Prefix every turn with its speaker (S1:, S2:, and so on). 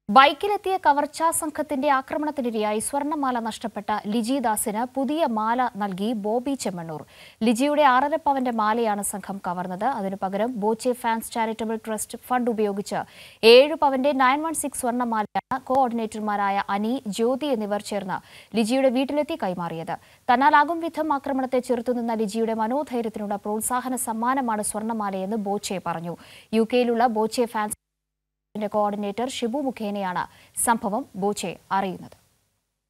S1: ബൈക്കിലെത്തിയ കവർച്ചാ സംഘത്തിന്റെ ആക്രമണത്തിനിരയായി സ്വർണ്ണമാല നഷ്ടപ്പെട്ട ലിജി ദാസിന് പുതിയ മാല നൽകി ബോബി ചെമ്മണ്ണൂർ ലിജിയുടെ ആറര പവന്റെ മാലയാണ് സംഘം കവർന്നത് അതിനു പകരം Boche fans charitable trust fund ഉപയോഗിച്ച് ഏഴ് പവന്റെ നയൻ വൺ സിക്സ് സ്വർണ്ണമാലയാണ് കോഓർഡിനേറ്റർമാരായ അനി ജ്യോതി എന്നിവർ ചേർന്ന് ലിജിയുടെ വീട്ടിലെത്തി കൈമാറിയത് തന്നാലാകും വിധം ആക്രമണത്തെ ചെറുത്തുനിന്ന ലിജിയുടെ മനോധൈര്യത്തിനുള്ള പ്രോത്സാഹന സമ്മാനമാണ് സ്വർണ്ണമാലയെന്ന് ബോച്ചെ പറഞ്ഞു യു കെയിലുള്ള ബോച്ചെ ഫാൻസ് ന്റെ കോർഡിനേറ്റർ ഷിബു മുഖേനയാണ് സംഭവം ബോച്ചെ അറിയുന്നത്